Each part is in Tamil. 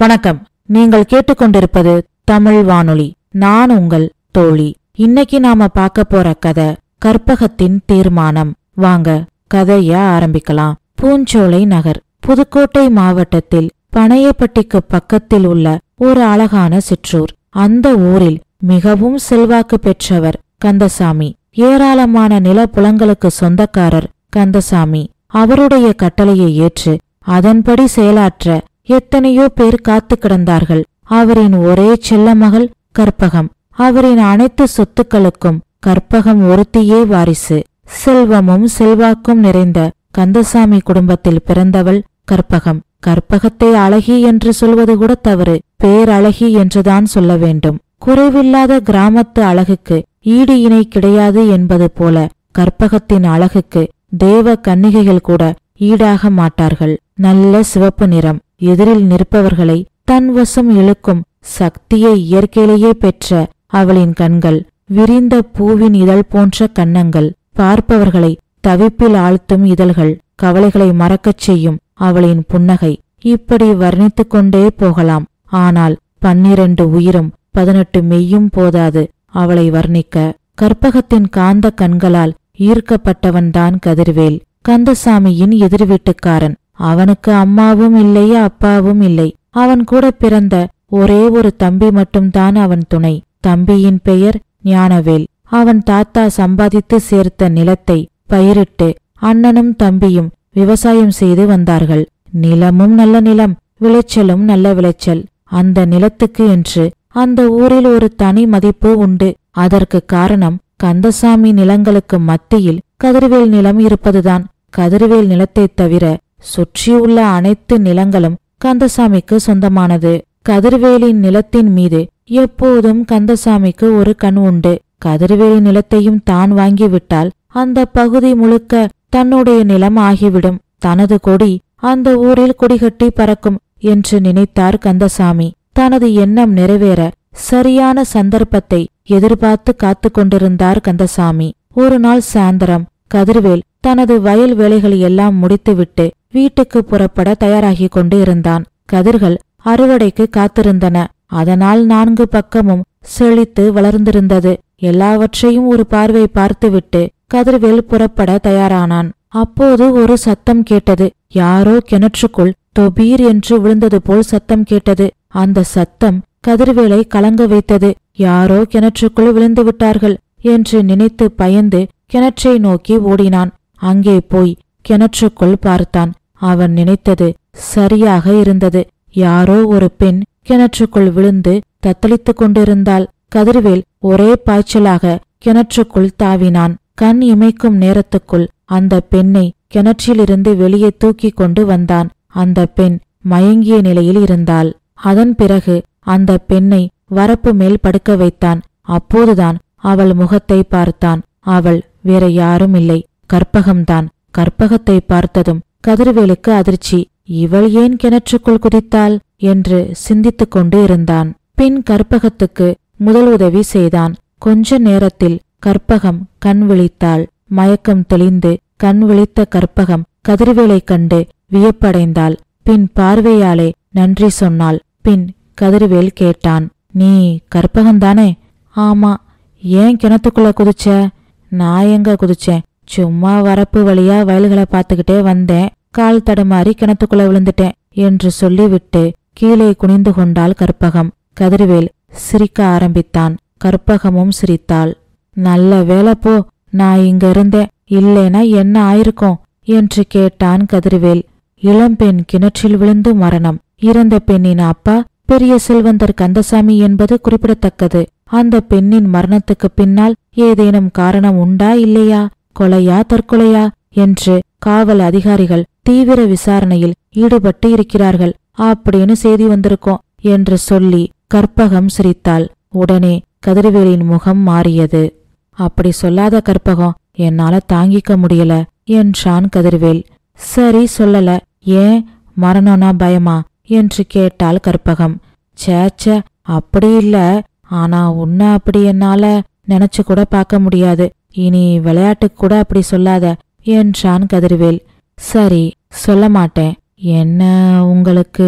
வணக்கம் நீங்கள் கேட்டுக்கொண்டிருப்பது தமிழ் வானொலி நான் உங்கள் தோழி இன்னைக்கு நாம பார்க்க போற கதை கற்பகத்தின் தீர்மானம் வாங்க கதைய ஆரம்பிக்கலாம் பூஞ்சோலை நகர் புதுக்கோட்டை மாவட்டத்தில் பனையப்பட்டிக்கு பக்கத்தில் உள்ள ஒரு அழகான சிற்றூர் அந்த ஊரில் மிகவும் செல்வாக்கு பெற்றவர் கந்தசாமி ஏராளமான நிலப்புலங்களுக்கு சொந்தக்காரர் கந்தசாமி அவருடைய கட்டளையை ஏற்று அதன்படி செயலாற்ற எத்தனையோ பேர் காத்து கிடந்தார்கள் அவரின் ஒரே செல்ல மகள் கற்பகம் அவரின் அனைத்து சொத்துக்களுக்கும் கற்பகம் ஒருத்தியே வாரிசு செல்வமும் செல்வாக்கும் நிறைந்த கந்தசாமி குடும்பத்தில் பிறந்தவள் கற்பகம் கற்பகத்தை அழகி என்று சொல்வது கூட தவறு பேரழகி என்றுதான் சொல்ல வேண்டும் குறைவில்லாத கிராமத்து அழகுக்கு ஈடு இணை கிடையாது என்பது போல கற்பகத்தின் அழகுக்கு தேவ கன்னிகைகள் கூட ஈடாக மாட்டார்கள் நல்ல சிவப்பு நிறம் எதிரில் நிற்பவர்களை தன் வசம் இழுக்கும் சக்தியை இயற்கையிலேயே பெற்ற அவளின் கண்கள் விரிந்த பூவின் இதழ் போன்ற கன்னங்கள் பார்ப்பவர்களை தவிப்பில் ஆழ்த்தும் இதழ்கள் கவலைகளை மறக்கச் செய்யும் அவளின் புன்னகை இப்படி வர்ணித்துக் கொண்டே போகலாம் ஆனால் பன்னிரண்டு உயிரும் பதினெட்டு மெய்யும் போதாது அவளை வர்ணிக்க கற்பகத்தின் காந்த கண்களால் ஈர்க்கப்பட்டவன்தான் கதிர்வேல் கந்தசாமியின் எதிர் வீட்டுக்காரன் அவனுக்கு அம்மாவும் இல்லை அப்பாவும் இல்லை அவன் கூட பிறந்த ஒரே ஒரு தம்பி மட்டும்தான் அவன் துணை தம்பியின் பெயர் ஞானவேல் அவன் தாத்தா சம்பாதித்து சேர்த்த நிலத்தை பயிரிட்டு அண்ணனும் தம்பியும் விவசாயம் செய்து வந்தார்கள் நிலமும் நல்ல நிலம் விளைச்சலும் நல்ல விளைச்சல் அந்த நிலத்துக்கு என்று அந்த ஊரில் ஒரு தனி மதிப்பு உண்டு அதற்கு காரணம் கந்தசாமி நிலங்களுக்கு மத்தியில் கதிர்வேல் நிலம் இருப்பதுதான் கதிர்வேல் நிலத்தைத் தவிர சுற்றியுள்ள அனைத்து நிலங்களும் கந்தசாமிக்கு சொந்தமானது கதிர்வேலின் நிலத்தின் மீது எப்போதும் கந்தசாமிக்கு ஒரு கண் உண்டு கதிர்வேலி நிலத்தையும் தான் வாங்கிவிட்டால் அந்த பகுதி முழுக்க தன்னுடைய நிலம் ஆகிவிடும் தனது கொடி அந்த ஊரில் கொடிகட்டி பறக்கும் என்று நினைத்தார் கந்தசாமி தனது எண்ணம் நிறைவேற சரியான சந்தர்ப்பத்தை எதிர்பார்த்து காத்து கொண்டிருந்தார் கந்தசாமி ஒரு நாள் சாயந்தரம் கதிர்வேல் தனது வயல் வேலைகள் எல்லாம் முடித்துவிட்டு வீட்டுக்கு புறப்பட தயாராகிக் கொண்டு இருந்தான் கதிர்கள் அறுவடைக்கு காத்திருந்தன அதனால் நான்கு பக்கமும் செழித்து வளர்ந்திருந்தது எல்லாவற்றையும் ஒரு பார்வை பார்த்துவிட்டு கதிர்வேல் புறப்பட தயாரானான் அப்போது ஒரு சத்தம் கேட்டது யாரோ கிணற்றுக்குள் தொபீர் என்று விழுந்தது போல் சத்தம் கேட்டது அந்த சத்தம் கதிர்வேலை கலங்க வைத்தது யாரோ கிணற்றுக்குள் விழுந்து விட்டார்கள் என்று நினைத்து பயந்து கிணற்றை நோக்கி ஓடினான் அங்கே போய் கிணற்றுக்குள் பார்த்தான் அவன் நினைத்தது சரியாக இருந்தது யாரோ ஒரு பெண் கிணற்றுக்குள் விழுந்து தத்தளித்துக் கொண்டிருந்தாள் கதிர்வேல் ஒரே பாய்ச்சலாக கிணற்றுக்குள் தாவினான் கண் இமைக்கும் நேரத்துக்குள் அந்த பெண்ணை கிணற்றிலிருந்து வெளியே தூக்கிக் கொண்டு வந்தான் அந்த பெண் மயங்கிய நிலையில் இருந்தாள் அதன் பிறகு அந்த பெண்ணை வரப்பு மேல் படுக்க வைத்தான் அப்போதுதான் அவள் முகத்தை பார்த்தான் அவள் வேற யாரும் இல்லை கற்பகம்தான் கற்பகத்தை பார்த்ததும் கதிர்வேலுக்கு அதிர்ச்சி இவள் ஏன் கிணற்றுக்குள் குதித்தாள் என்று சிந்தித்துக் கொண்டு இருந்தான் பின் கற்பகத்துக்கு முதல் உதவி செய்தான் கொஞ்ச நேரத்தில் கற்பகம் கண் விழித்தாள் மயக்கம் தெளிந்து கண் விழித்த கற்பகம் கதிர்வேலைக் கண்டு வியப்படைந்தாள் பின் பார்வையாலே நன்றி சொன்னாள் பின் கதிர்வேல் கேட்டான் நீ கற்பகம்தானே ஆமா ஏன் கிணத்துக்குள்ள குதிச்ச நான் எங்க குதிச்சேன் சும்மா வரப்பு வழியா வயல்களை பார்த்துக்கிட்டே வந்தேன் கால் தடுமாறி கிணத்துக்குள்ள விழுந்துட்டேன் என்று சொல்லிவிட்டு கீழே குனிந்து கொண்டாள் கற்பகம் கதிர்வேல் சிரிக்க ஆரம்பித்தான் கற்பகமும் சிரித்தாள் நல்ல வேலை போ நான் இங்க இருந்தேன் இல்லைனா என்ன ஆயிருக்கும் என்று கேட்டான் கதிர்வேல் இளம்பெண் கிணற்றில் விழுந்து மரணம் இறந்த பெண்ணின் அப்பா பெரிய செல்வந்தர் கந்தசாமி என்பது குறிப்பிடத்தக்கது அந்த பெண்ணின் மரணத்துக்கு பின்னால் ஏதேனும் காரணம் உண்டா இல்லையா கொலையா தற்கொலையா என்று காவல் அதிகாரிகள் தீவிர விசாரணையில் ஈடுபட்டு இருக்கிறார்கள் அப்படின்னு செய்தி வந்திருக்கோம் என்று சொல்லி கற்பகம் சிரித்தாள் உடனே கதிர்வேலின் முகம் மாறியது அப்படி சொல்லாத கற்பகம் என்னால தாங்கிக்க முடியல என்றான் கதிர்வேல் சரி சொல்லல ஏன் மரணம்னா பயமா என்று கேட்டாள் கற்பகம் சேச்ச அப்படி இல்ல ஆனா உன்னை அப்படி என்னால நினைச்சு கூட பார்க்க முடியாது இனி விளையாட்டுக்கு கூட அப்படி சொல்லாத என்றான் கதிர்வேல் சரி சொல்ல மாட்டேன் என்ன உங்களுக்கு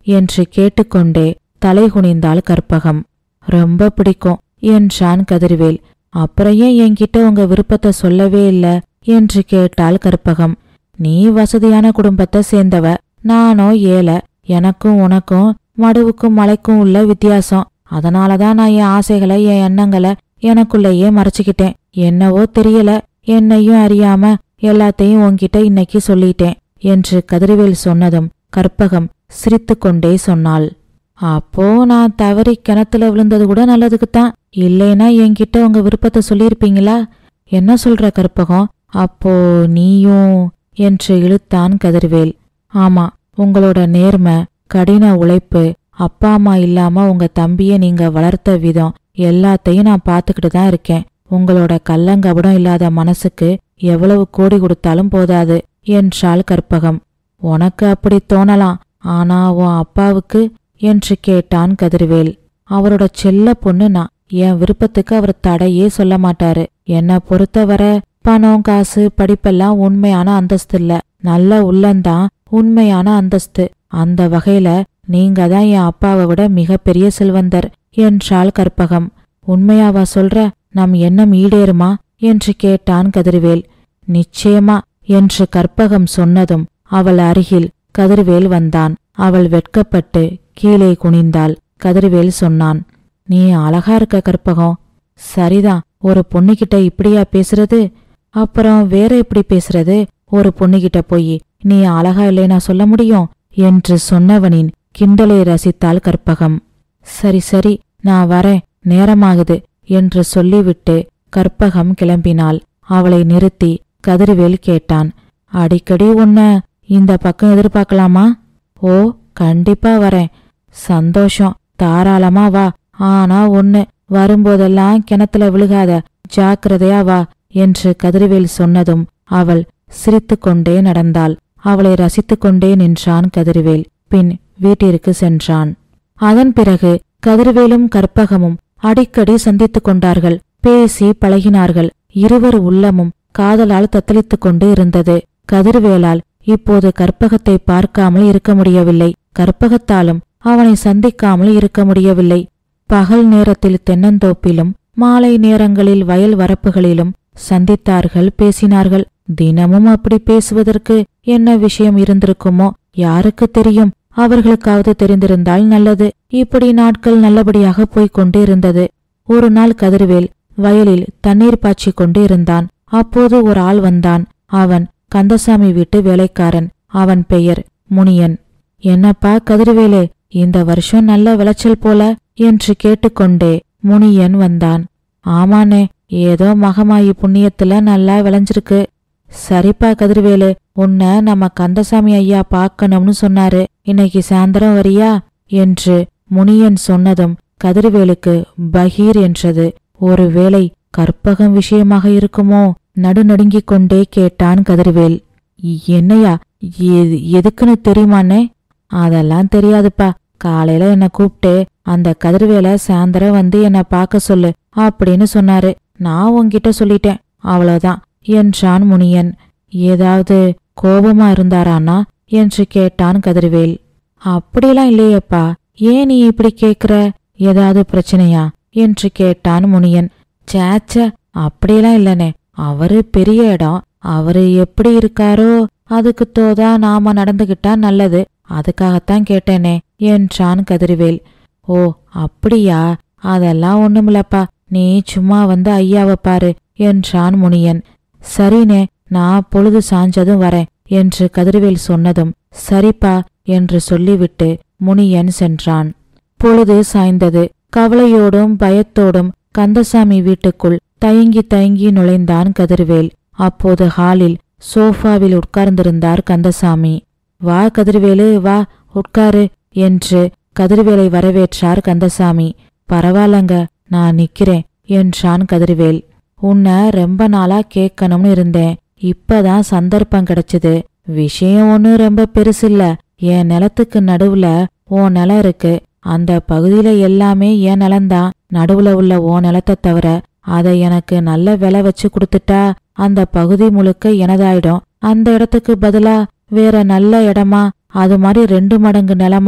என்று கேட்டுக்கொண்டே தலை குனிந்தாள் கற்பகம் ரொம்ப பிடிக்கும் என்றான் கதிர்வேல் அப்புறம் ஏன் என்கிட்ட உங்க விருப்பத்தை சொல்லவே இல்ல என்று கேட்டாள் கற்பகம் நீ வசதியான குடும்பத்தை சேர்ந்தவ நானோ ஏழை எனக்கும் உனக்கும் மடுவுக்கும் மலைக்கும் உள்ள வித்தியாசம் அதனாலதான் நான் என் ஆசைகளை என் எண்ணங்களை எனக்குள்ளேயே மறைச்சுக்கிட்டேன் என்னவோ தெரியல என்னையும் அறியாம எல்லாத்தையும் உன்கிட்ட இன்னைக்கு சொல்லிட்டேன் என்று கதிரவேல் சொன்னதும் கற்பகம் சிரித்துக்கொண்டே சொன்னாள் அப்போ நான் தவறி கிணத்துல விழுந்தது கூட நல்லதுக்குத்தான் இல்லைனா என்கிட்ட உங்க விருப்பத்தை சொல்லியிருப்பீங்களா என்ன சொல்ற கற்பகம் அப்போ நீயும் என்று இழுத்தான் கதிர்வேல் ஆமா உங்களோட நேர்மை கடின உழைப்பு அப்பா அம்மா இல்லாம உங்க தம்பிய நீங்க வளர்த்த விதம் எல்லாத்தையும் நான் பார்த்துக்கிட்டு தான் இருக்கேன் உங்களோட கள்ளங்கபடம் இல்லாத மனசுக்கு எவ்வளவு கோடி கொடுத்தாலும் போதாது என்றாள் கற்பகம் உனக்கு அப்படி தோணலாம் ஆனா உன் அப்பாவுக்கு என்று கேட்டான் கதிர்வேல் அவரோட செல்ல பொண்ணு நான் என் விருப்பத்துக்கு அவர் தடையே சொல்ல மாட்டாரு என்னை பொறுத்தவரை பணம் காசு படிப்பெல்லாம் உண்மையான அந்தஸ்து இல்ல நல்ல உள்ளந்தான் உண்மையான அந்தஸ்து அந்த வகையில நீங்க தான் என் அப்பாவை விட மிகப்பெரிய செல்வந்தர் என்றாள் கற்பகம் உண்மையாவா சொல்ற நம் எண்ணம் ஈடேறுமா என்று கேட்டான் கதிர்வேல் நிச்சயமா என்று கற்பகம் சொன்னதும் அவள் அருகில் கதிர்வேல் வந்தான் அவள் வெட்கப்பட்டு கீழே குனிந்தாள் கதிர்வேல் சொன்னான் நீ அழகா இருக்க கற்பகம் சரிதான் ஒரு பொண்ணுகிட்ட இப்படியா பேசுறது அப்புறம் வேற எப்படி பேசுறது ஒரு பொண்ணுகிட்ட போய் நீ அழகா இல்லைனா சொல்ல முடியும் என்று சொன்னவனின் கிண்டலை ரசித்தாள் கற்பகம் சரி சரி நான் வரேன் நேரமாகுது என்று சொல்லிவிட்டு கற்பகம் கிளம்பினாள் அவளை நிறுத்தி கதிர்வேல் கேட்டான் அடிக்கடி உன்ன இந்த பக்கம் எதிர்பார்க்கலாமா ஓ கண்டிப்பா வரேன் சந்தோஷம் தாராளமா வா ஆனா ஒன்னு வரும்போதெல்லாம் கிணத்துல விழுகாத ஜாக்கிரதையா வா என்று கதிர்வேல் சொன்னதும் அவள் சிரித்துக்கொண்டே நடந்தாள் அவளை ரசித்துக்கொண்டே நின்றான் கதிர்வேல் பின் வீட்டிற்கு சென்றான் அதன் பிறகு கதிர்வேலும் கற்பகமும் அடிக்கடி சந்தித்துக் கொண்டார்கள் பேசி பழகினார்கள் இருவர் உள்ளமும் காதலால் தத்தளித்துக் கொண்டு இருந்தது கதிர்வேலால் இப்போது கற்பகத்தை பார்க்காமல் இருக்க முடியவில்லை கற்பகத்தாலும் அவனை சந்திக்காமல் இருக்க முடியவில்லை பகல் நேரத்தில் தென்னந்தோப்பிலும் மாலை நேரங்களில் வயல் வரப்புகளிலும் சந்தித்தார்கள் பேசினார்கள் தினமும் அப்படி பேசுவதற்கு என்ன விஷயம் இருந்திருக்குமோ யாருக்கு தெரியும் அவர்களுக்காவது தெரிந்திருந்தால் நல்லது இப்படி நாட்கள் நல்லபடியாக போய்க் கொண்டு இருந்தது ஒரு நாள் கதிர்வேல் வயலில் தண்ணீர் பாய்ச்சிக் கொண்டு இருந்தான் அப்போது ஒரு ஆள் வந்தான் அவன் கந்தசாமி வீட்டு வேலைக்காரன் அவன் பெயர் முனியன் என்னப்பா கதிர்வேலு இந்த வருஷம் நல்ல விளைச்சல் போல என்று கேட்டுக்கொண்டே முனியன் வந்தான் ஆமாண்ணே ஏதோ மகமாயி புண்ணியத்துல நல்லா விளைஞ்சிருக்கு சரிப்பா கதிர்வேலு உன்னை நம்ம கந்தசாமி ஐயா பார்க்கணும்னு சொன்னாரு இன்னைக்கு சாயந்தரம் வரியா என்று முனியன் சொன்னதும் கதிர்வேலுக்கு பகீர் என்றது ஒருவேளை கற்பகம் விஷயமாக இருக்குமோ நடுநடுங்கிக் கொண்டே கேட்டான் கதிர்வேல் என்னையா எது எதுக்குன்னு தெரியுமாண்ணே அதெல்லாம் தெரியாதுப்பா காலையில என்ன கூப்பிட்டு அந்த கதிர்வேல சாயந்தரம் வந்து என்ன பார்க்க சொல்லு அப்படின்னு சொன்னாரு நான் உன்கிட்ட சொல்லிட்டேன் அவ்வளவுதான் என்றான் முனியன் ஏதாவது கோபமா இருந்தாரானா என்று கேட்டான் கதிர்வேல் அப்படியெல்லாம் இல்லையேப்பா ஏன் நீ இப்படி கேக்குற ஏதாவது பிரச்சனையா என்று கேட்டான் முனியன் சேச்ச அப்படியெல்லாம் இல்லனே அவரு பெரிய இடம் அவரு எப்படி இருக்காரோ அதுக்கு தோதா நாம நடந்துகிட்டா நல்லது அதுக்காகத்தான் கேட்டேனே என்றான் கதிர்வேல் ஓ அப்படியா அதெல்லாம் ஒண்ணுமில்லப்பா நீ சும்மா வந்து ஐயாவை பாரு என்றான் முனியன் சரினே நான் பொழுது சாஞ்சதும் வரேன் என்று கதிர்வேல் சொன்னதும் சரிப்பா என்று சொல்லிவிட்டு முனியன் சென்றான் பொழுது சாய்ந்தது கவலையோடும் பயத்தோடும் கந்தசாமி வீட்டுக்குள் தயங்கி தயங்கி நுழைந்தான் கதிர்வேல் அப்போது ஹாலில் சோஃபாவில் உட்கார்ந்திருந்தார் கந்தசாமி வா கதிர்வேலு வா உட்காரு என்று கதிர்வேலை வரவேற்றார் கந்தசாமி பரவாயில்லங்க நான் நிக்கிறேன் என்றான் கதிர்வேல் உன்னை ரொம்ப நாளா கேட்கணும்னு இருந்தேன் இப்பதான் சந்தர்ப்பம் கிடைச்சது விஷயம் ஒன்னும் ரொம்ப பெருசில்ல என் நிலத்துக்கு நடுவுல உன் நிலம் இருக்கு அந்த பகுதியில எல்லாமே என் நிலம்தான் நடுவுல உள்ள உன் நிலத்தை தவிர அதை எனக்கு நல்ல விலை வச்சு கொடுத்துட்டா அந்த பகுதி முழுக்க எனதாயிடும் அந்த இடத்துக்கு பதிலா வேற நல்ல இடமா அது மாதிரி ரெண்டு மடங்கு நிலமா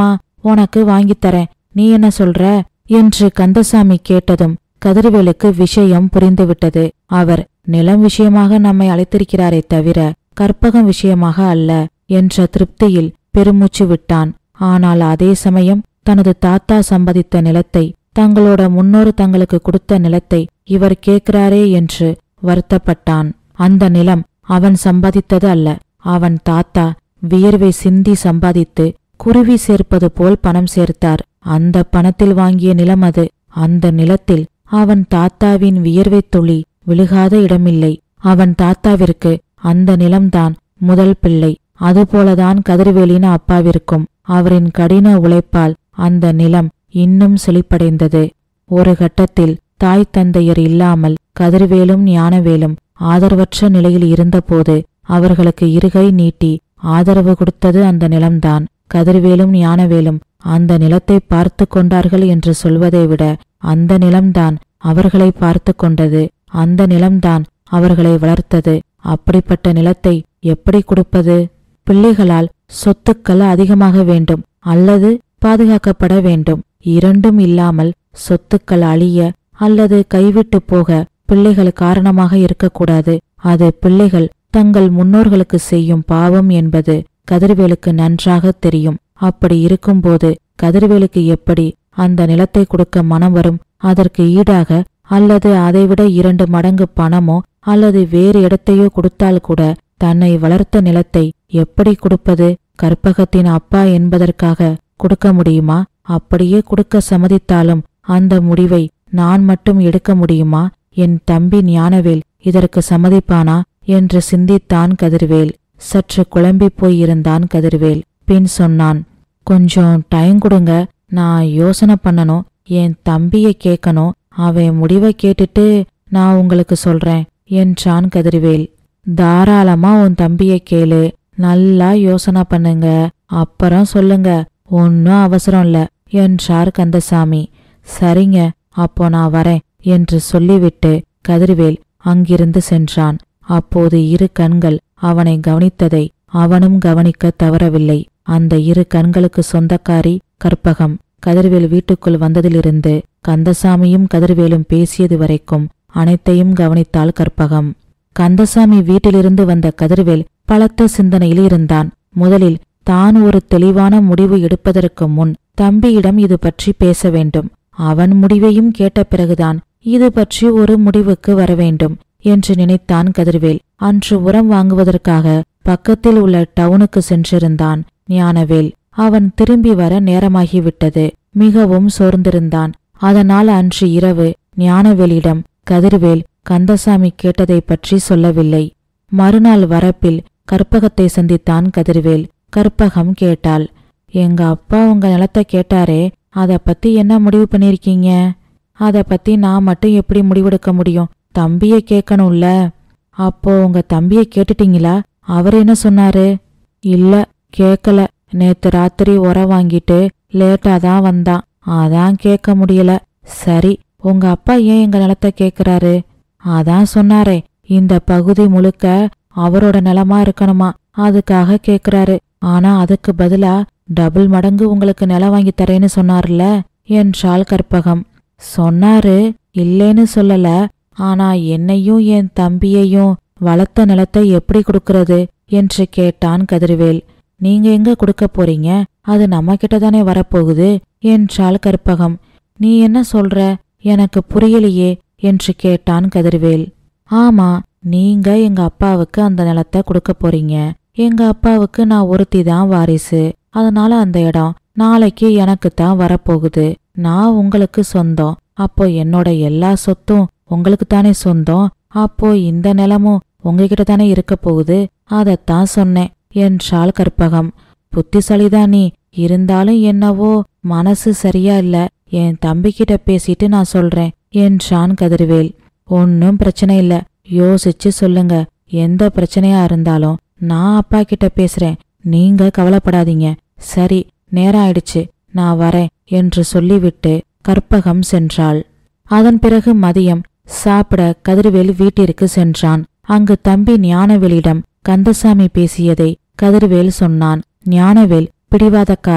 உனக்கு வாங்கித் தரேன் நீ என்ன சொல்ற என்று கந்தசாமி கேட்டதும் கதிர்வேலுக்கு விஷயம் புரிந்துவிட்டது அவர் நிலம் விஷயமாக நம்மை அழைத்திருக்கிறாரே தவிர கற்பகம் விஷயமாக அல்ல என்ற திருப்தியில் பெருமூச்சு விட்டான் ஆனால் அதே சமயம் தனது தாத்தா சம்பாதித்த நிலத்தை தங்களோட முன்னோர் தங்களுக்கு கொடுத்த நிலத்தை இவர் கேட்கிறாரே என்று வருத்தப்பட்டான் அந்த நிலம் அவன் சம்பாதித்தது அல்ல அவன் தாத்தா வியர்வை சிந்தி சம்பாதித்து குருவி சேர்ப்பது போல் பணம் சேர்த்தார் அந்த பணத்தில் வாங்கிய நிலம் அது அந்த நிலத்தில் அவன் தாத்தாவின் வியர்வை துளி விழுகாத இடமில்லை அவன் தாத்தாவிற்கு அந்த நிலம்தான் முதல் பிள்ளை அதுபோலதான் கதிர்வேலின் அப்பாவிற்கும் அவரின் கடின உழைப்பால் அந்த நிலம் இன்னும் செழிப்படைந்தது ஒரு கட்டத்தில் தாய் தந்தையர் இல்லாமல் கதிர்வேலும் ஞானவேலும் ஆதரவற்ற நிலையில் இருந்தபோது அவர்களுக்கு இருகை நீட்டி ஆதரவு கொடுத்தது அந்த நிலம்தான் கதிர்வேலும் ஞானவேலும் அந்த நிலத்தை பார்த்து கொண்டார்கள் என்று சொல்வதை விட அந்த நிலம்தான் அவர்களை பார்த்து கொண்டது அந்த நிலம்தான் அவர்களை வளர்த்தது அப்படிப்பட்ட நிலத்தை எப்படி கொடுப்பது பிள்ளைகளால் சொத்துக்கள் அதிகமாக வேண்டும் அல்லது பாதுகாக்கப்பட வேண்டும் இரண்டும் இல்லாமல் சொத்துக்கள் அழிய அல்லது கைவிட்டு போக பிள்ளைகள் காரணமாக இருக்கக்கூடாது அது பிள்ளைகள் தங்கள் முன்னோர்களுக்கு செய்யும் பாவம் என்பது கதிர்வேலுக்கு நன்றாக தெரியும் அப்படி இருக்கும்போது கதிர்வேலுக்கு எப்படி அந்த நிலத்தை கொடுக்க மனம் வரும் அதற்கு ஈடாக அல்லது அதைவிட இரண்டு மடங்கு பணமோ அல்லது வேறு இடத்தையோ கொடுத்தால் கூட தன்னை வளர்த்த நிலத்தை எப்படி கொடுப்பது கற்பகத்தின் அப்பா என்பதற்காக கொடுக்க முடியுமா அப்படியே கொடுக்க சம்மதித்தாலும் அந்த முடிவை நான் மட்டும் எடுக்க முடியுமா என் தம்பி ஞானவேல் இதற்கு சம்மதிப்பானா என்று சிந்தித்தான் கதிர்வேல் சற்று குழம்பிப் போயிருந்தான் கதிர்வேல் பின் சொன்னான் கொஞ்சம் டைம் கொடுங்க நான் யோசனை பண்ணணும் என் தம்பியை கேட்கணும் அவன் முடிவை கேட்டுட்டு நான் உங்களுக்கு சொல்றேன் என்றான் கதிர்வேல் தாராளமா உன் தம்பியை கேளு நல்லா யோசனை பண்ணுங்க அப்புறம் சொல்லுங்க ஒன்னும் அவசரம் இல்ல என்றார் கந்தசாமி சரிங்க அப்போ நான் வரேன் என்று சொல்லிவிட்டு கதிர்வேல் அங்கிருந்து சென்றான் அப்போது இரு கண்கள் அவனை கவனித்ததை அவனும் கவனிக்க தவறவில்லை அந்த இரு கண்களுக்கு சொந்தக்காரி கற்பகம் கதிர்வேல் வீட்டுக்குள் வந்ததிலிருந்து கந்தசாமியும் கதிர்வேலும் பேசியது வரைக்கும் அனைத்தையும் கவனித்தாள் கற்பகம் கந்தசாமி வீட்டிலிருந்து வந்த கதிர்வேல் பலத்த சிந்தனையில் இருந்தான் முதலில் தான் ஒரு தெளிவான முடிவு எடுப்பதற்கு முன் தம்பியிடம் இது பற்றி பேச வேண்டும் அவன் முடிவையும் கேட்ட பிறகுதான் இது பற்றி ஒரு முடிவுக்கு வர வேண்டும் என்று நினைத்தான் கதிர்வேல் அன்று உரம் வாங்குவதற்காக பக்கத்தில் உள்ள டவுனுக்கு சென்றிருந்தான் ஞானவேல் அவன் திரும்பி வர நேரமாகிவிட்டது மிகவும் சோர்ந்திருந்தான் அதனால் அன்று இரவு ஞானவேலிடம் கதிர்வேல் கந்தசாமி கேட்டதை பற்றி சொல்லவில்லை மறுநாள் வரப்பில் கற்பகத்தை சந்தித்தான் கதிர்வேல் கற்பகம் கேட்டாள் எங்க அப்பா உங்க நிலத்தை கேட்டாரே அத பத்தி என்ன முடிவு பண்ணிருக்கீங்க அத பத்தி நான் மட்டும் எப்படி முடிவெடுக்க முடியும் தம்பியை கேட்கணும்ல அப்போ உங்க தம்பியை கேட்டுட்டீங்களா அவர் என்ன சொன்னாரு இல்ல கேக்கல நேத்து ராத்திரி உர வாங்கிட்டு லேட்டா தான் வந்தான் அதான் கேட்க முடியல சரி உங்க அப்பா ஏன் எங்க நிலத்தை கேக்குறாரு அதான் சொன்னாரே இந்த பகுதி முழுக்க அவரோட நிலமா இருக்கணுமா அதுக்காக கேக்குறாரு ஆனா அதுக்கு பதிலா டபுள் மடங்கு உங்களுக்கு நிலம் வாங்கி தரேன்னு சொன்னார்ல என்றாள் கற்பகம் சொன்னாரு இல்லேன்னு சொல்லல ஆனா என்னையும் என் தம்பியையும் வளர்த்த நிலத்தை எப்படி கொடுக்கறது என்று கேட்டான் கதிர்வேல் நீங்க எங்க கொடுக்க போறீங்க அது நம்ம கிட்ட தானே வரப்போகுது என்றாள் கற்பகம் நீ என்ன சொல்ற எனக்கு புரியலையே என்று கேட்டான் கதிர்வேல் ஆமா நீங்க எங்க அப்பாவுக்கு அந்த நிலத்தை கொடுக்க போறீங்க எங்க அப்பாவுக்கு நான் ஒருத்தி தான் வாரிசு அதனால அந்த இடம் நாளைக்கு எனக்கு தான் வரப்போகுது நான் உங்களுக்கு சொந்தம் அப்போ என்னோட எல்லா சொத்தும் உங்களுக்கு தானே சொந்தம் அப்போ இந்த நிலமும் உங்ககிட்ட தானே இருக்க போகுது அதத்தான் சொன்னேன் என்றாள் கற்பகம் புத்திசாலிதான் நீ இருந்தாலும் என்னவோ மனசு சரியா இல்ல என் தம்பிக்கிட்ட பேசிட்டு நான் சொல்றேன் என்றான் கதிர்வேல் ஒன்னும் பிரச்சனை இல்ல யோசிச்சு சொல்லுங்க எந்த பிரச்சனையா இருந்தாலும் நான் அப்பா கிட்ட பேசுறேன் நீங்க கவலைப்படாதீங்க சரி நேரம் ஆயிடுச்சு நான் வரேன் என்று சொல்லிவிட்டு கற்பகம் சென்றாள் அதன் பிறகு மதியம் சாப்பிட கதிர்வேல் வீட்டிற்கு சென்றான் அங்கு தம்பி ஞானவேலிடம் கந்தசாமி பேசியதை கதிர்வேல் சொன்னான் ஞானவேல் பிடிவாதக்காரன்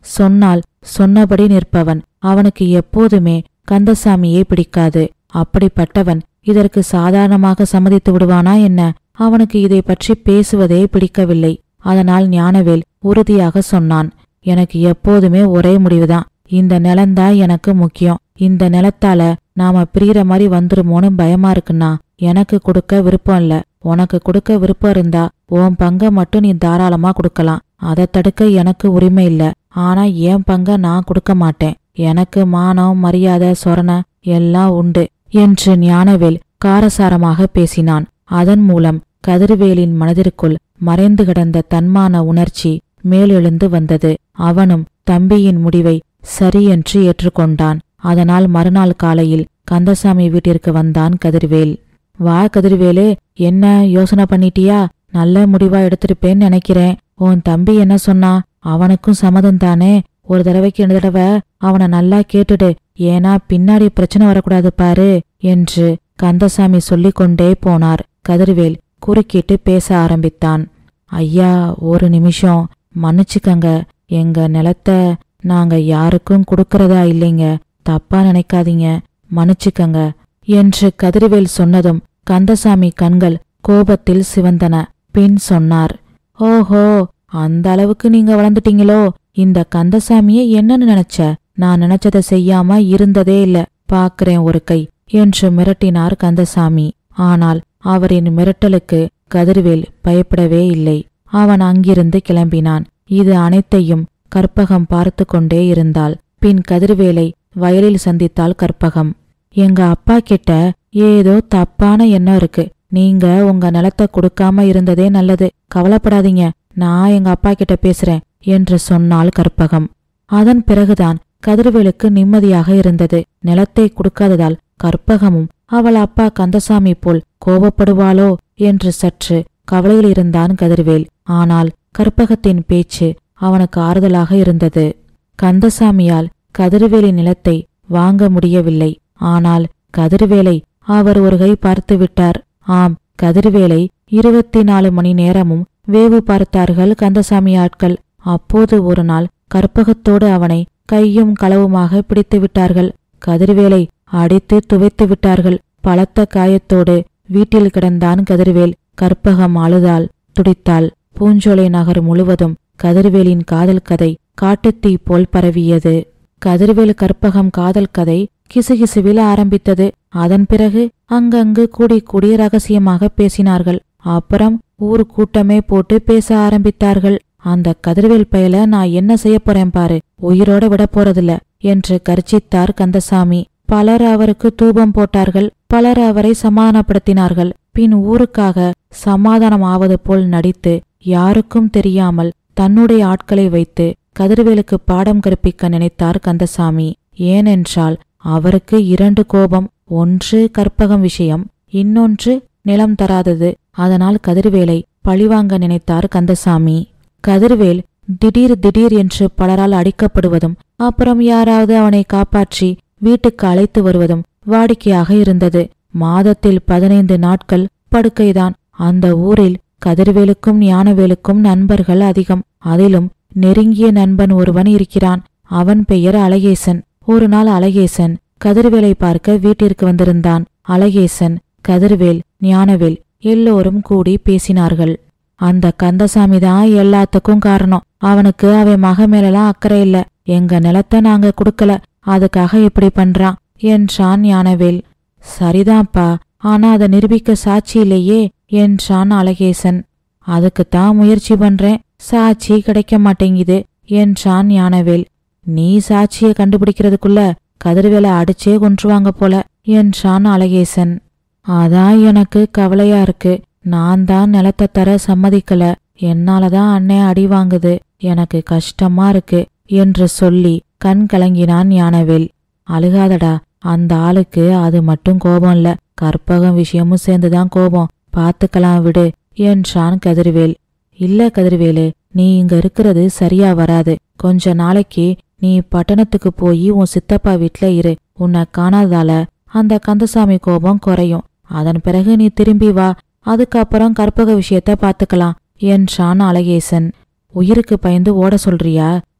சொன்னால் சொன்னபடி நிற்பவன் அவனுக்கு எப்போதுமே கந்தசாமியே பிடிக்காது அப்படிப்பட்டவன் இதற்கு சாதாரணமாக சம்மதித்து விடுவானா என்ன அவனுக்கு இதை பற்றி பேசுவதே பிடிக்கவில்லை அதனால் ஞானவேல் உறுதியாக சொன்னான் எனக்கு எப்போதுமே ஒரே முடிவுதான் இந்த நிலந்தா எனக்கு முக்கியம் இந்த நிலத்தால நாம பிரியற மாதிரி வந்துருமோன்னு பயமா இருக்குன்னா எனக்கு கொடுக்க விருப்பம் இல்ல உனக்கு கொடுக்க விருப்பம் இருந்தா உன் பங்க மட்டும் நீ தாராளமா கொடுக்கலாம் அதை தடுக்க எனக்கு உரிமை இல்ல ஆனா என் பங்க நான் கொடுக்க மாட்டேன் எனக்கு மானம் மரியாதை சொரண எல்லாம் உண்டு என்று ஞானவேல் காரசாரமாக பேசினான் அதன் மூலம் கதிர்வேலின் மனதிற்குள் மறைந்து கிடந்த தன்மான உணர்ச்சி மேலெழுந்து வந்தது அவனும் தம்பியின் முடிவை சரியென்று ஏற்றுக்கொண்டான் அதனால் மறுநாள் காலையில் கந்தசாமி வீட்டிற்கு வந்தான் கதிர்வேல் வா கதிர்வேலு என்ன யோசனை பண்ணிட்டியா நல்ல முடிவா எடுத்திருப்பேன்னு நினைக்கிறேன் உன் தம்பி என்ன சொன்னா அவனுக்கும் சம்மதம் தானே ஒரு தடவைக்கு ரெண்டு தடவை அவனை நல்லா கேட்டுடு ஏன்னா பின்னாடி பிரச்சனை வரக்கூடாது பாரு என்று கந்தசாமி சொல்லிக் கொண்டே போனார் கதிர்வேல் குறுக்கிட்டு பேச ஆரம்பித்தான் ஐயா ஒரு நிமிஷம் மன்னிச்சுக்கங்க எங்க நிலத்தை நாங்க யாருக்கும் கொடுக்கறதா இல்லைங்க தப்பா நினைக்காதீங்க மன்னிச்சுக்கங்க என்று கதிர்வேல் சொன்னதும் கந்தசாமி கண்கள் கோபத்தில் சிவந்தன பின் சொன்னார் ஓஹோ அந்த அளவுக்கு நீங்க வளர்ந்துட்டீங்களோ இந்த கந்தசாமியை என்னன்னு நினைச்ச நான் நினைச்சதை செய்யாம இருந்ததே இல்ல பாக்குறேன் ஒரு கை என்று மிரட்டினார் கந்தசாமி ஆனால் அவரின் மிரட்டலுக்கு கதிர்வேல் பயப்படவே இல்லை அவன் அங்கிருந்து கிளம்பினான் இது அனைத்தையும் கற்பகம் பார்த்து கொண்டே இருந்தாள் பின் கதிர்வேலை வயலில் சந்தித்தாள் கற்பகம் எங்க அப்பா கிட்ட ஏதோ தப்பான எண்ணம் இருக்கு நீங்க உங்க நிலத்தை கொடுக்காம இருந்ததே நல்லது கவலைப்படாதீங்க நான் எங்க அப்பா கிட்ட பேசுறேன் என்று சொன்னாள் கற்பகம் அதன் பிறகுதான் கதிர்வேலுக்கு நிம்மதியாக இருந்தது நிலத்தை கொடுக்காததால் கற்பகமும் அவள் அப்பா கந்தசாமி போல் கோபப்படுவாளோ என்று சற்று கவலையில் இருந்தான் கதிர்வேல் ஆனால் கற்பகத்தின் பேச்சு அவனுக்கு ஆறுதலாக இருந்தது கந்தசாமியால் கதிர்வேலின் நிலத்தை வாங்க முடியவில்லை ஆனால் கதிர்வேலை அவர் ஒரு கை பார்த்து விட்டார் ஆம் கதிர்வேலை இருபத்தி நாலு மணி நேரமும் வேவு பார்த்தார்கள் கந்தசாமி ஆட்கள் அப்போது ஒரு நாள் கற்பகத்தோடு அவனை கையும் களவுமாக பிடித்து விட்டார்கள் கதிர்வேலை அடித்து துவைத்து விட்டார்கள் பலத்த காயத்தோடு வீட்டில் கிடந்தான் கதிர்வேல் கற்பகம் அழுதாள் துடித்தாள் பூஞ்சோலை நகர் முழுவதும் கதிர்வேலின் காதல் கதை காட்டுத்தீ போல் பரவியது கதிர்வேல் கற்பகம் காதல் கதை கிசுகிசுவில் ஆரம்பித்தது அதன் பிறகு அங்கங்கு கூடி கூடி ரகசியமாக பேசினார்கள் அப்புறம் ஊர் கூட்டமே போட்டு பேச ஆரம்பித்தார்கள் அந்த கதிர்வேல் பயல நான் என்ன செய்ய போறேன் பாரு உயிரோட விட போறதில்ல என்று கர்ஜித்தார் கந்தசாமி பலர் அவருக்கு தூபம் போட்டார்கள் பலர் அவரை சமாதானப்படுத்தினார்கள் பின் ஊருக்காக சமாதானம் ஆவது போல் நடித்து யாருக்கும் தெரியாமல் தன்னுடைய ஆட்களை வைத்து கதிர்வேலுக்கு பாடம் கற்பிக்க நினைத்தார் கந்தசாமி ஏனென்றால் அவருக்கு இரண்டு கோபம் ஒன்று கற்பகம் விஷயம் இன்னொன்று நிலம் தராதது அதனால் கதிர்வேலை பழிவாங்க நினைத்தார் கந்தசாமி கதிர்வேல் திடீர் திடீர் என்று பலரால் அடிக்கப்படுவதும் அப்புறம் யாராவது அவனை காப்பாற்றி வீட்டுக்கு அழைத்து வருவதும் வாடிக்கையாக இருந்தது மாதத்தில் பதினைந்து நாட்கள் படுக்கைதான் அந்த ஊரில் கதிர்வேலுக்கும் ஞானவேலுக்கும் நண்பர்கள் அதிகம் அதிலும் நெருங்கிய நண்பன் ஒருவன் இருக்கிறான் அவன் பெயர் அழகேசன் ஒரு நாள் அழகேசன் கதிர்வேலை பார்க்க வீட்டிற்கு வந்திருந்தான் அழகேசன் கதிர்வேல் ஞானவேல் எல்லோரும் கூடி பேசினார்கள் அந்த கந்தசாமி தான் எல்லாத்துக்கும் காரணம் அவனுக்கு அவன் மக மேலலாம் அக்கறை இல்ல எங்க நிலத்தை நாங்க குடுக்கல அதுக்காக இப்படி பண்றான் என்றான் ஞானவேல் சரிதான்ப்பா ஆனா அதை நிரூபிக்க சாட்சி இல்லையே என்றான் அழகேசன் அதுக்குத்தான் முயற்சி பண்றேன் சாட்சி கிடைக்க மாட்டேங்குது என்றான் ஞானவேல் நீ சாட்சிய கண்டுபிடிக்கிறதுக்குள்ள கதிர்வேலை அடிச்சே கொன்றுவாங்க போல என்றான் அழகேசன் அதான் எனக்கு கவலையா இருக்கு நான் தான் நிலத்தை தர சம்மதிக்கல என்னாலதான் அண்ணன் அடி வாங்குது எனக்கு கஷ்டமா இருக்கு என்று சொல்லி கண் கலங்கினான் ஞானவேல் அழுகாதடா அந்த ஆளுக்கு அது மட்டும் கோபம் இல்ல கற்பகம் விஷயமும் சேர்ந்துதான் கோபம் பாத்துக்கலாம் விடு என்றான் கதிர்வேல் இல்ல கதிர்வேலு நீ இங்க இருக்கிறது சரியா வராது கொஞ்ச நாளைக்கு நீ பட்டணத்துக்கு போய் உன் சித்தப்பா வீட்ல இரு உன்னை காணாதால அந்த கந்தசாமி கோபம் குறையும் அதன் பிறகு நீ திரும்பி வா அதுக்கப்புறம் கற்பக விஷயத்த பாத்துக்கலாம் என்றான் அழகேசன் உயிருக்கு பயந்து ஓட சொல்றியா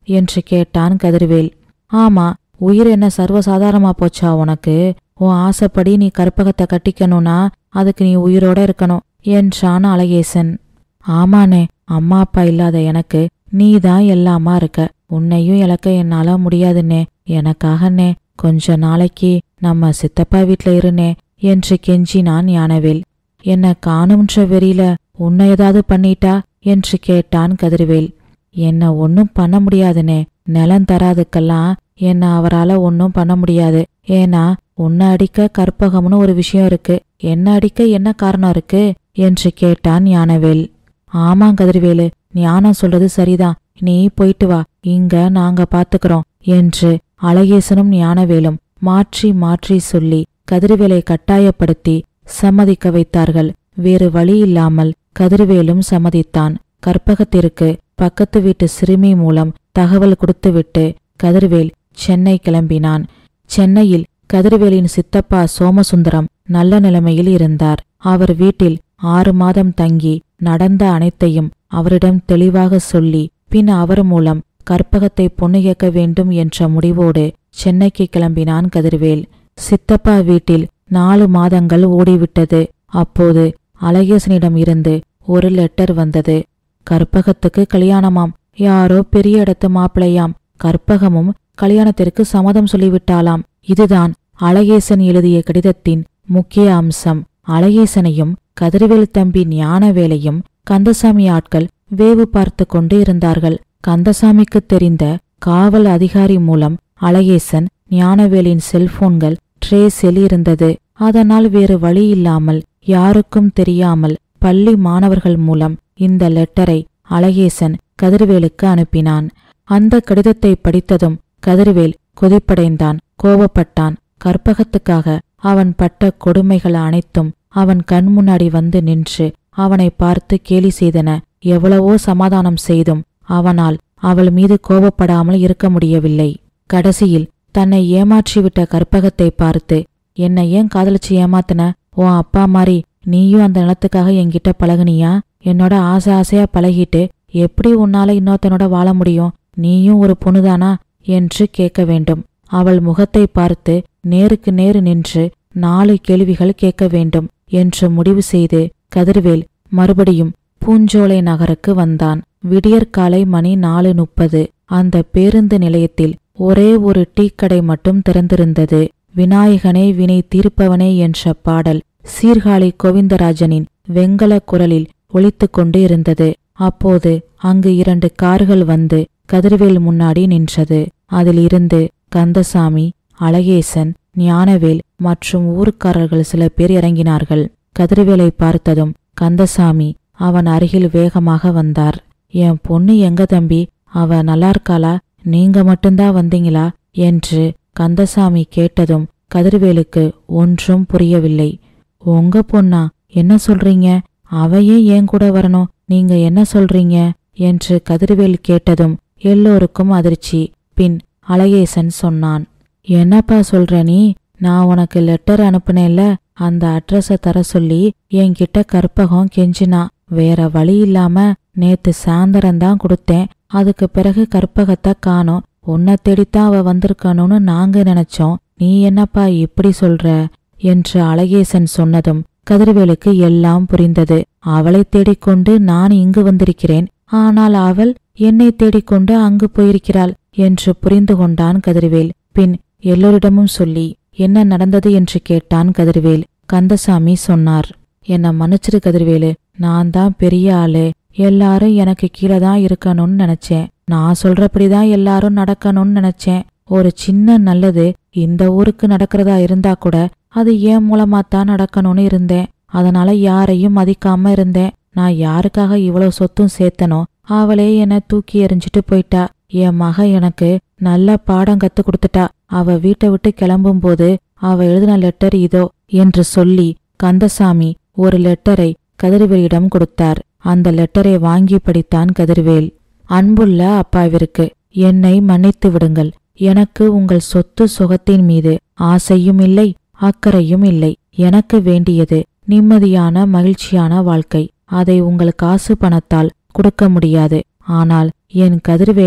என்று கேட்டான் கதிர்வேல் ஆமா உயிர் என்ன சர்வசாதாரணமா போச்சா உனக்கு உன் ஆசைப்படி நீ கற்பகத்தை கட்டிக்கணும்னா அதுக்கு நீ உயிரோட இருக்கணும் என்றான் அழகேசன் ஆமாண்ணே அம்மா அப்பா இல்லாத எனக்கு நீ தான் எல்லாமா இருக்க உன்னையும் இழக்க என்னால முடியாதுண்ணே எனக்காகண்ணே கொஞ்ச நாளைக்கு நம்ம சித்தப்பா வீட்ல இருனே என்று கெஞ்சினான் ஞானவேல் என்ன காணும்ன்ற வெறியில உன்னை ஏதாவது பண்ணிட்டா என்று கேட்டான் கதிர்வேல் என்ன ஒன்னும் பண்ண முடியாதுனே நிலம் தராதுக்கெல்லாம் என்ன அவரால ஒன்னும் பண்ண முடியாது ஏன்னா உன்னை அடிக்க கற்பகம்னு ஒரு விஷயம் இருக்கு என்ன அடிக்க என்ன காரணம் இருக்கு என்று கேட்டான் ஞானவேல் ஆமாம் கதிர்வேலு ஞானம் சொல்றது சரிதான் நீ போயிட்டு வா இங்க நாங்க பாத்துக்கிறோம் என்று அழகேசனும் ஞானவேலும் மாற்றி மாற்றி சொல்லி கதிர்வேலை கட்டாயப்படுத்தி சம்மதிக்க வைத்தார்கள் வேறு வழி இல்லாமல் கதிர்வேலும் சம்மதித்தான் கற்பகத்திற்கு பக்கத்து வீட்டு சிறுமி மூலம் தகவல் கொடுத்துவிட்டு கதிர்வேல் சென்னை கிளம்பினான் சென்னையில் கதிர்வேலின் சித்தப்பா சோமசுந்தரம் நல்ல நிலைமையில் இருந்தார் அவர் வீட்டில் ஆறு மாதம் தங்கி நடந்த அனைத்தையும் அவரிடம் தெளிவாக சொல்லி பின் அவர் மூலம் கற்பகத்தை பொன்னியக்க வேண்டும் என்ற முடிவோடு சென்னைக்கு கிளம்பினான் கதிர்வேல் சித்தப்பா வீட்டில் நாலு மாதங்கள் ஓடிவிட்டது அப்போது அழகேசனிடம் இருந்து ஒரு லெட்டர் வந்தது கற்பகத்துக்கு கல்யாணமாம் யாரோ பெரிய இடத்து மாப்பிளையாம் கற்பகமும் கல்யாணத்திற்கு சம்மதம் சொல்லிவிட்டாளாம் இதுதான் அழகேசன் எழுதிய கடிதத்தின் முக்கிய அம்சம் அழகேசனையும் கதிர்வேல் தம்பி ஞானவேலையும் கந்தசாமி ஆட்கள் வேவு பார்த்து கொண்டு இருந்தார்கள் கந்தசாமிக்கு தெரிந்த காவல் அதிகாரி மூலம் அழகேசன் ஞானவேலின் செல்போன்கள் ட்ரேஸில் இருந்தது அதனால் வேறு வழி இல்லாமல் யாருக்கும் தெரியாமல் பள்ளி மாணவர்கள் மூலம் இந்த லெட்டரை அழகேசன் கதிர்வேலுக்கு அனுப்பினான் அந்த கடிதத்தை படித்ததும் கதிர்வேல் கொதிப்படைந்தான் கோபப்பட்டான் கற்பகத்துக்காக அவன் பட்ட கொடுமைகள் அனைத்தும் அவன் கண் முன்னாடி வந்து நின்று அவனை பார்த்து கேலி செய்தன எவ்வளவோ சமாதானம் செய்தும் அவனால் அவள் மீது கோபப்படாமல் இருக்க முடியவில்லை கடைசியில் தன்னை ஏமாற்றிவிட்ட கற்பகத்தை பார்த்து என்னை ஏன் காதலிச்சு ஏமாத்தின உன் அப்பா மாதிரி நீயும் அந்த நிலத்துக்காக என்கிட்ட பழகுனியா என்னோட ஆசை ஆசையா பழகிட்டு எப்படி உன்னால இன்னொருத்தனோட வாழ முடியும் நீயும் ஒரு பொண்ணுதானா என்று கேட்க வேண்டும் அவள் முகத்தை பார்த்து நேருக்கு நேரு நின்று நாலு கேள்விகள் கேட்க வேண்டும் என்று முடிவு செய்து கதிர்வேல் மறுபடியும் பூஞ்சோலை நகருக்கு வந்தான் விடியற்காலை மணி நாலு முப்பது அந்த பேருந்து நிலையத்தில் ஒரே ஒரு டீக்கடை மட்டும் திறந்திருந்தது விநாயகனே வினை தீர்ப்பவனே என்ற பாடல் சீர்காழி கோவிந்தராஜனின் வெங்கல குரலில் ஒலித்து கொண்டு இருந்தது அப்போது அங்கு இரண்டு கார்கள் வந்து கதிர்வேல் முன்னாடி நின்றது அதில் இருந்து கந்தசாமி அழகேசன் ஞானவேல் மற்றும் ஊர்க்காரர்கள் சில பேர் இறங்கினார்கள் கதிர்வேலை பார்த்ததும் கந்தசாமி அவன் அருகில் வேகமாக வந்தார் என் பொண்ணு எங்க தம்பி அவ நல்லா இருக்காளா நீங்க மட்டும்தான் வந்தீங்களா என்று கந்தசாமி கேட்டதும் கதிர்வேலுக்கு ஒன்றும் புரியவில்லை உங்க பொண்ணா என்ன சொல்றீங்க அவ ஏன் என் கூட வரணும் நீங்க என்ன சொல்றீங்க என்று கதிர்வேல் கேட்டதும் எல்லோருக்கும் அதிர்ச்சி பின் அழகேசன் சொன்னான் என்னப்பா சொல்ற நீ நான் உனக்கு லெட்டர் அனுப்புனேல்ல அந்த அட்ரஸ தர சொல்லி என்கிட்ட கற்பகம் கெஞ்சினா வேற வழி இல்லாம நேத்து சாயந்தரம்தான் கொடுத்தேன் அதுக்கு பிறகு கற்பகத்தை காணோம் உன்னை தேடித்தான் அவ வந்திருக்கணும்னு நாங்க நினைச்சோம் நீ என்னப்பா இப்படி சொல்ற என்று அழகேசன் சொன்னதும் கதிர்வேலுக்கு எல்லாம் புரிந்தது அவளை தேடிக்கொண்டு நான் இங்கு வந்திருக்கிறேன் ஆனால் அவள் என்னை தேடிக்கொண்டு அங்கு போயிருக்கிறாள் என்று புரிந்து கொண்டான் கதிர்வேல் பின் எல்லோரிடமும் சொல்லி என்ன நடந்தது என்று கேட்டான் கதிர்வேல் கந்தசாமி சொன்னார் என்ன மன்னிச்சிரு கதிர்வேலு நான் தான் பெரிய ஆளு எல்லாரும் எனக்கு கீழே தான் இருக்கணும்னு நினைச்சேன் நான் சொல்றபடிதான் எல்லாரும் நடக்கணும்னு நினைச்சேன் ஒரு சின்ன நல்லது இந்த ஊருக்கு நடக்கிறதா இருந்தா கூட அது ஏன் மூலமா தான் நடக்கணும்னு இருந்தேன் அதனால யாரையும் மதிக்காம இருந்தேன் நான் யாருக்காக இவ்வளவு சொத்தும் சேர்த்தனோ அவளே என்ன தூக்கி எறிஞ்சிட்டு போயிட்டா என் மக எனக்கு நல்ல பாடம் கத்து கொடுத்துட்டா அவ வீட்டை விட்டு கிளம்பும்போது அவ எழுதின லெட்டர் இதோ என்று சொல்லி கந்தசாமி ஒரு லெட்டரை கதிர்வேலிடம் கொடுத்தார் அந்த லெட்டரை வாங்கி படித்தான் கதிர்வேல் அன்புள்ள அப்பாவிற்கு என்னை மன்னித்து விடுங்கள் எனக்கு உங்கள் சொத்து சுகத்தின் மீது ஆசையும் இல்லை அக்கறையும் இல்லை எனக்கு வேண்டியது நிம்மதியான மகிழ்ச்சியான வாழ்க்கை அதை உங்கள் காசு பணத்தால் கொடுக்க முடியாது ஆனால் என் கதிர்வேலால்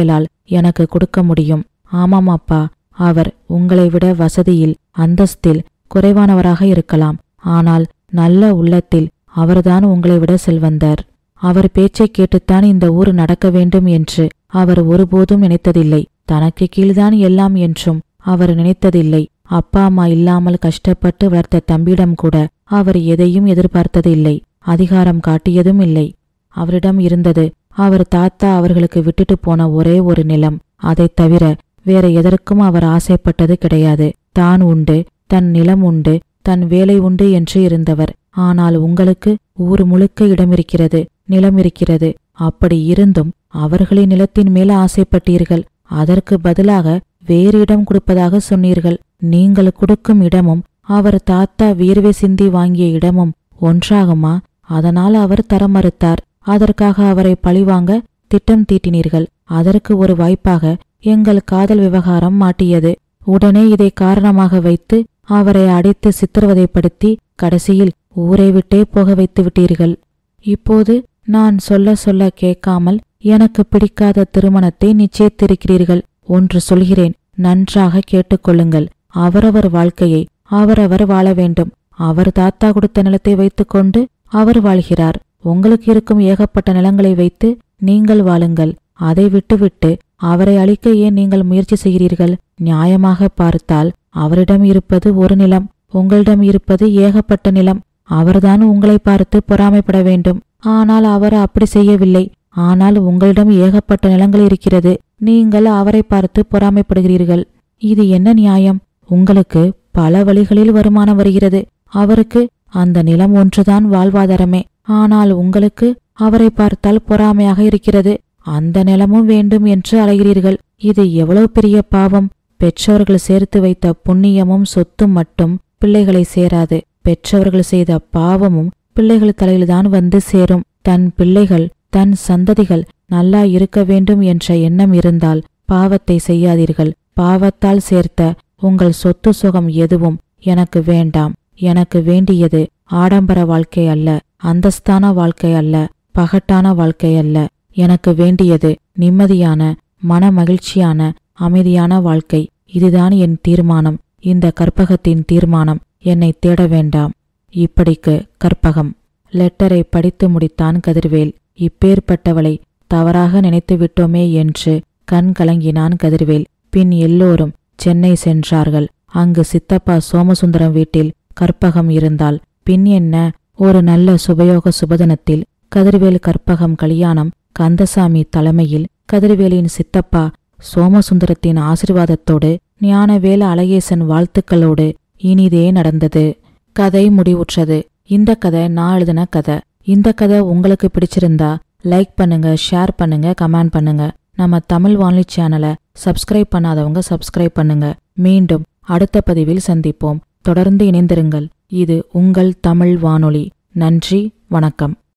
எனக்கு கொடுக்க முடியும் ஆமாம் அப்பா அவர் உங்களை விட வசதியில் அந்தஸ்தில் குறைவானவராக இருக்கலாம் ஆனால் நல்ல உள்ளத்தில் அவர்தான் உங்களை விட செல்வந்தர் அவர் பேச்சைக் கேட்டுத்தான் இந்த ஊர் நடக்க வேண்டும் என்று அவர் ஒருபோதும் நினைத்ததில்லை தனக்கு கீழ்தான் எல்லாம் என்றும் அவர் நினைத்ததில்லை அப்பா அம்மா இல்லாமல் கஷ்டப்பட்டு வளர்த்த தம்பியிடம் கூட அவர் எதையும் எதிர்பார்த்ததில்லை அதிகாரம் காட்டியதும் இல்லை அவரிடம் இருந்தது அவர் தாத்தா அவர்களுக்கு விட்டுட்டு போன ஒரே ஒரு நிலம் அதைத் தவிர வேற எதற்கும் அவர் ஆசைப்பட்டது கிடையாது தான் உண்டு தன் நிலம் உண்டு தன் வேலை உண்டு என்று இருந்தவர் ஆனால் உங்களுக்கு ஊர் முழுக்க இடம் இருக்கிறது நிலம் இருக்கிறது அப்படி இருந்தும் அவர்களின் நிலத்தின் மேல ஆசைப்பட்டீர்கள் அதற்கு பதிலாக வேறு இடம் கொடுப்பதாக சொன்னீர்கள் நீங்கள் கொடுக்கும் இடமும் அவர் தாத்தா வீர்வை சிந்தி வாங்கிய இடமும் ஒன்றாகுமா அதனால் அவர் தர மறுத்தார் அதற்காக அவரை பழிவாங்க திட்டம் தீட்டினீர்கள் அதற்கு ஒரு வாய்ப்பாக எங்கள் காதல் விவகாரம் மாட்டியது உடனே இதை காரணமாக வைத்து அவரை அடித்து சித்திரவதைப்படுத்தி கடைசியில் ஊரை விட்டே போக வைத்து விட்டீர்கள் இப்போது நான் சொல்ல சொல்ல கேட்காமல் எனக்கு பிடிக்காத திருமணத்தை நிச்சயித்திருக்கிறீர்கள் ஒன்று சொல்கிறேன் நன்றாக கேட்டுக்கொள்ளுங்கள் அவரவர் வாழ்க்கையை அவரவர் வாழ வேண்டும் அவர் தாத்தா கொடுத்த நிலத்தை வைத்துக்கொண்டு அவர் வாழ்கிறார் உங்களுக்கு இருக்கும் ஏகப்பட்ட நிலங்களை வைத்து நீங்கள் வாழுங்கள் அதை விட்டுவிட்டு அவரை அழிக்க ஏன் நீங்கள் முயற்சி செய்கிறீர்கள் நியாயமாக பார்த்தால் அவரிடம் இருப்பது ஒரு நிலம் உங்களிடம் இருப்பது ஏகப்பட்ட நிலம் அவர்தான் உங்களை பார்த்து பொறாமைப்பட வேண்டும் ஆனால் அவர் அப்படி செய்யவில்லை ஆனால் உங்களிடம் ஏகப்பட்ட நிலங்கள் இருக்கிறது நீங்கள் அவரை பார்த்து பொறாமைப்படுகிறீர்கள் இது என்ன நியாயம் உங்களுக்கு பல வழிகளில் வருமானம் வருகிறது அவருக்கு அந்த நிலம் ஒன்றுதான் வாழ்வாதாரமே ஆனால் உங்களுக்கு அவரை பார்த்தால் பொறாமையாக இருக்கிறது அந்த நிலமும் வேண்டும் என்று அலைகிறீர்கள் இது எவ்வளவு பெரிய பாவம் பெற்றவர்கள் சேர்த்து வைத்த புண்ணியமும் சொத்தும் மட்டும் பிள்ளைகளை சேராது பெற்றவர்கள் செய்த பாவமும் பிள்ளைகள் தலையில்தான் வந்து சேரும் தன் பிள்ளைகள் தன் சந்ததிகள் நல்லா இருக்க வேண்டும் என்ற எண்ணம் இருந்தால் பாவத்தை செய்யாதீர்கள் பாவத்தால் சேர்த்த உங்கள் சொத்து சுகம் எதுவும் எனக்கு வேண்டாம் எனக்கு வேண்டியது ஆடம்பர வாழ்க்கை அல்ல அந்தஸ்தான வாழ்க்கை அல்ல பகட்டான வாழ்க்கை அல்ல எனக்கு வேண்டியது நிம்மதியான மன மகிழ்ச்சியான அமைதியான வாழ்க்கை இதுதான் என் தீர்மானம் இந்த கற்பகத்தின் தீர்மானம் என்னை தேட வேண்டாம் இப்படிக்கு கற்பகம் லெட்டரை படித்து முடித்தான் கதிர்வேல் இப்பேற்பட்டவளை தவறாக நினைத்து விட்டோமே என்று கண் கலங்கினான் கதிர்வேல் பின் எல்லோரும் சென்னை சென்றார்கள் அங்கு சித்தப்பா சோமசுந்தரம் வீட்டில் கற்பகம் இருந்தால் பின் என்ன ஒரு நல்ல சுபயோக சுபதனத்தில் கதிர்வேல் கற்பகம் கல்யாணம் கந்தசாமி தலைமையில் கதிர்வேலின் சித்தப்பா சோமசுந்தரத்தின் ஆசிர்வாதத்தோடு ஞானவேல அழகேசன் வாழ்த்துக்களோடு இனிதே நடந்தது கதை முடிவுற்றது இந்த கதை நான் எழுதின கதை இந்த கதை உங்களுக்கு பிடிச்சிருந்தா லைக் பண்ணுங்க ஷேர் பண்ணுங்க கமெண்ட் பண்ணுங்க நம்ம தமிழ் வானொலி சேனலை சப்ஸ்கிரைப் பண்ணாதவங்க சப்ஸ்கிரைப் பண்ணுங்க மீண்டும் அடுத்த பதிவில் சந்திப்போம் தொடர்ந்து இணைந்திருங்கள் இது உங்கள் தமிழ் வானொலி நன்றி வணக்கம்